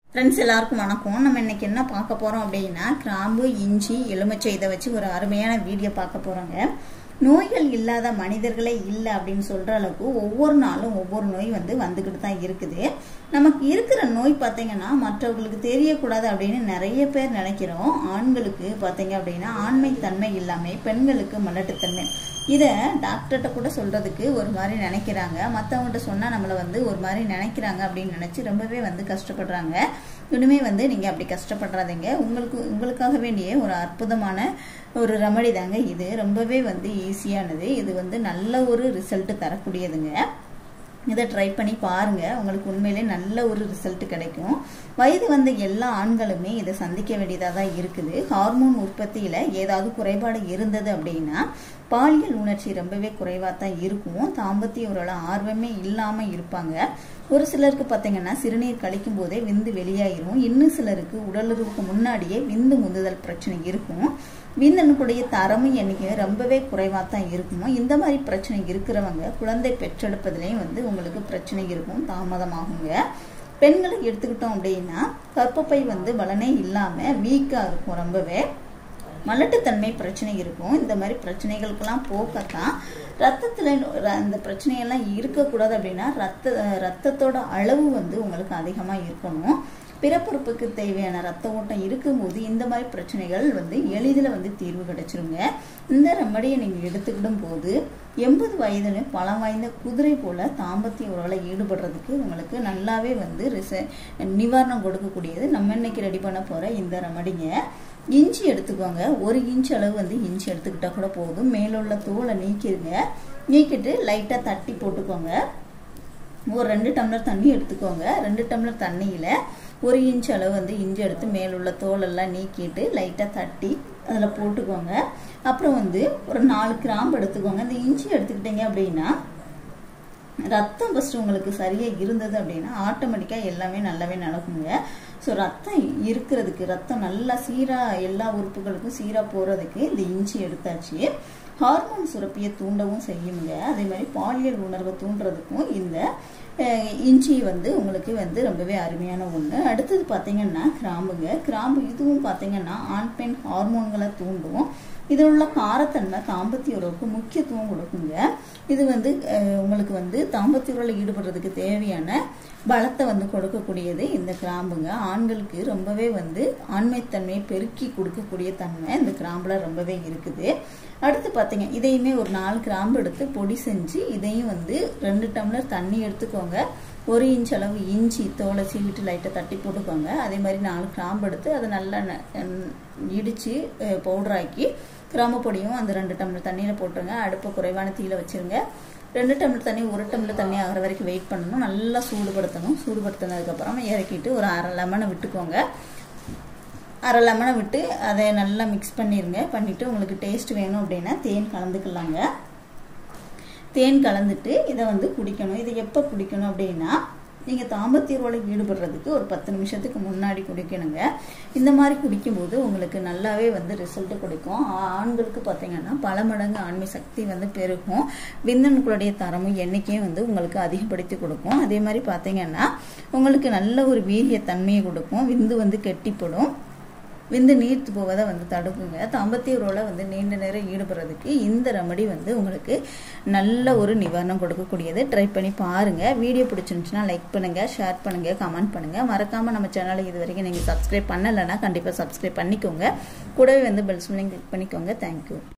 friends எல்லாருக்கும் வணக்கம் நம்ம இன்னைக்கு என்ன பார்க்க போறோம் அப்படின்னா கிராம்பு இஞ்சி எலுமிச்சை இதை வச்சு ஒரு அருமையான வீடியோ பார்க்க போறோங்க நோய்கள் இல்லாத மனிதர்களே இல்லை அப்படின்னு சொல்ற அளவுக்கு ஒவ்வொரு நாளும் ஒவ்வொரு நோய் வந்து வந்துக்கிட்டு தான் இருக்குது நமக்கு இருக்கிற நோய் பார்த்தீங்கன்னா மற்றவர்களுக்கு தெரியக்கூடாது அப்படின்னு நிறைய பேர் நினைக்கிறோம் ஆண்களுக்கு பார்த்தீங்க அப்படின்னா ஆண்மை தன்மை இல்லாமல் பெண்களுக்கு மலட்டுத்தன்மை இதை டாக்டர்கிட்ட கூட சொல்றதுக்கு ஒரு மாதிரி நினைக்கிறாங்க மற்றவங்கள்ட்ட சொன்னால் நம்மளை வந்து ஒரு மாதிரி நினைக்கிறாங்க அப்படின்னு நினச்சி ரொம்பவே வந்து கஷ்டப்படுறாங்க இனிமே வந்து நீங்கள் அப்படி கஷ்டப்படுறாதீங்க உங்களுக்கு உங்களுக்காக வேண்டிய ஒரு அற்புதமான ஒரு ரெமடி தாங்க இது ரொம்பவே வந்து ஈஸியானது இது வந்து நல்ல ஒரு ரிசல்ட் தரக்கூடியதுங்க இதை ட்ரை பண்ணி பாருங்க உங்களுக்கு உண்மையிலே நல்ல ஒரு ரிசல்ட் கிடைக்கும் வயது வந்த எல்லா ஆண்களுமே இதை சந்திக்க வேண்டியதாக தான் இருக்குது ஹார்மோன் உற்பத்தியில் ஏதாவது குறைபாடு இருந்தது அப்படின்னா பாலியல் உணர்ச்சி ரொம்பவே குறைவாக தான் இருக்கும் தாம்பத்திய உறவுல ஆர்வமே இல்லாமல் இருப்பாங்க ஒரு சிலருக்கு பார்த்தீங்கன்னா சிறுநீர் கழிக்கும் போதே விந்து வெளியாயிரும் இன்னும் சிலருக்கு உடலுறவுக்கு முன்னாடியே விந்து முந்துதல் பிரச்சனை இருக்கும் விந்தணுக்குடைய தரமும் எண்ணிக்கை ரொம்பவே குறைவாக தான் இருக்குமோ இந்த மாதிரி பிரச்சனை இருக்கிறவங்க குழந்தை பெற்றெடுப்பதுலேயும் வந்து உங்களுக்கு பிரச்சனை இருக்கும் தாமதமாகுங்க பெண்களுக்கு எடுத்துக்கிட்டோம் அப்படின்னா கர்ப்பப்பை வந்து பலனே இல்லாமல் வீக்காக இருக்கும் ரொம்பவே மலட்டுத்தன்மை பிரச்சனை இருக்கும் இந்த மாதிரி பிரச்சனைகளுக்கெல்லாம் போக்கத்தான் ரத்தத்தில் அந்த பிரச்சனையெல்லாம் இருக்கக்கூடாது அப்படின்னா ரத்த ரத்தத்தோட அளவு வந்து உங்களுக்கு அதிகமாக இருக்கணும் பிறப்புறுப்புக்கு தேவையான ரத்த ஓட்டம் இருக்கும்போது இந்த மாதிரி பிரச்சனைகள் வந்து எளிதில் வந்து தீர்வு கிடைச்சிருங்க இந்த ரெமடியை நீங்கள் எடுத்துக்கிடும் போது எண்பது வயதுல பலம் வாய்ந்த குதிரை போல தாம்பத்திய உறவுகளை ஈடுபடுறதுக்கு உங்களுக்கு நல்லாவே வந்து ரிச நிவாரணம் கொடுக்கக்கூடியது நம்ம இன்னைக்கு ரெடி பண்ண போகிற இந்த ரெமடிங்க இஞ்சி எடுத்துக்கோங்க ஒரு இன்ச் அளவு வந்து இஞ்சி எடுத்துக்கிட்டா கூட போதும் மேலுள்ள தோலை நீக்கிடுங்க நீக்கிட்டு லைட்டாக தட்டி போட்டுக்கோங்க ஒரு ரெண்டு டம்ளர் தண்ணி எடுத்துக்கோங்க ரெண்டு டம்ளர் தண்ணியில் ஒரு இன்ச் அளவு வந்து இஞ்சி எடுத்து மேலுள்ள தோலெல்லாம் நீக்கிட்டு லைட்டாக தட்டி அதில் போட்டுக்கோங்க அப்புறம் வந்து ஒரு நாலு கிராம்பு எடுத்துக்கோங்க இந்த இஞ்சி எடுத்துக்கிட்டீங்க அப்படின்னா ரத்தம் ஃபஸ்ட்டு உங்களுக்கு சரியாக இருந்தது அப்படின்னா ஆட்டோமேட்டிக்காக எல்லாமே நல்லாவே நடக்குங்க ஸோ ரத்தம் இருக்கிறதுக்கு ரத்தம் நல்லா சீராக எல்லா உறுப்புகளுக்கும் சீராக போகிறதுக்கு இந்த இஞ்சி எடுத்தாச்சு ஹார்மோன் சுரப்பியை தூண்டவும் செய்யுங்க அதே மாதிரி பாலியல் உணர்வை தூண்டுறதுக்கும் இந்த இஞ்சி வந்து உங்களுக்கு வந்து ரொம்பவே அருமையான ஒன்று அடுத்தது பார்த்தீங்கன்னா கிராம்புங்க கிராம்பு இதுவும் பார்த்தீங்கன்னா ஆண் பெண் ஹார்மோன்களை தூண்டும் இதில் உள்ள காரத்தன்மை தாம்பத்திய உறவுக்கு முக்கியத்துவம் கொடுக்குங்க இது வந்து உங்களுக்கு வந்து தாம்பத்திய உறவில் ஈடுபடுறதுக்கு தேவையான பலத்தை வந்து கொடுக்கக்கூடியது இந்த கிராம்புங்க ஆண்களுக்கு ரொம்பவே வந்து ஆண்மைத்தன்மையை பெருக்கி கொடுக்கக்கூடிய தன்மை இந்த கிராம்புல ரொம்பவே இருக்குது அடுத்து பார்த்தீங்க இதையுமே ஒரு நாலு கிராம்பு எடுத்து பொடி செஞ்சு இதையும் வந்து ரெண்டு டம்ளர் தண்ணி எடுத்துக்கோங்க ஒரு இன்ச் அளவு இஞ்சி தோலை சீவிட்டு லைட்டாக தட்டி போட்டுக்கோங்க அதே மாதிரி நாலு கிராம்பு எடுத்து அதை நல்லா இடித்து பவுடராக்கி கிராம்பு பொடியும் அந்த ரெண்டு டம்ளர் தண்ணியில் போட்டுருங்க அடுப்பை குறைவான தீயில வச்சுருங்க ரெண்டு டம்ளர் தண்ணி ஒரு டம்ளர் தண்ணி ஆகிற வரைக்கும் வெயிட் பண்ணணும் நல்லா சூடுபடுத்தணும் சூடுபடுத்தினதுக்கப்புறம் இறக்கிட்டு ஒரு அரை லெமனை விட்டுக்கோங்க அரை லெமனை விட்டு அதை நல்லா மிக்ஸ் பண்ணிடுங்க பண்ணிவிட்டு உங்களுக்கு டேஸ்ட் வேணும் அப்படின்னா தேன் கலந்துக்கலாங்க தேன் கலந்துட்டு இதை வந்து குடிக்கணும் இதை எப்போ குடிக்கணும் அப்படின்னா நீங்கள் தாம்பத்திய உறவில் ஈடுபடுறதுக்கு ஒரு பத்து நிமிஷத்துக்கு முன்னாடி குடிக்கணுங்க இந்த மாதிரி குடிக்கும்போது உங்களுக்கு நல்லாவே வந்து ரிசல்ட் கொடுக்கும் ஆண்களுக்கு பார்த்தீங்கன்னா பல மடங்கு ஆண்மை சக்தி வந்து பெருகும் விந்தணுக்களுடைய தரமும் எண்ணிக்கையும் வந்து உங்களுக்கு அதிகப்படுத்தி கொடுக்கும் அதே மாதிரி பார்த்தீங்கன்னா உங்களுக்கு நல்ல ஒரு வீரிய தன்மையை கொடுக்கும் விந்து வந்து கெட்டிப்படும் விந்து நீர்த்து போவதை வந்து தடுக்குங்க தாம்பத்திய உறவில் வந்து நீண்ட நேரம் ஈடுபடுறதுக்கு இந்த ரெமடி வந்து உங்களுக்கு நல்ல ஒரு நிவாரணம் கொடுக்கக்கூடியது ட்ரை பண்ணி பாருங்கள் வீடியோ பிடிச்சிருந்துச்சுன்னா லைக் பண்ணுங்கள் ஷேர் பண்ணுங்கள் கமெண்ட் பண்ணுங்கள் மறக்காமல் நம்ம சேனலை இது வரைக்கும் நீங்கள் சப்ஸ்கிரைப் பண்ணலைன்னா கண்டிப்பாக சப்ஸ்கிரைப் பண்ணிக்கோங்க கூடவே வந்து பெல் ஸ்மில்லிங் கிளிக் பண்ணிக்கோங்க தேங்க்யூ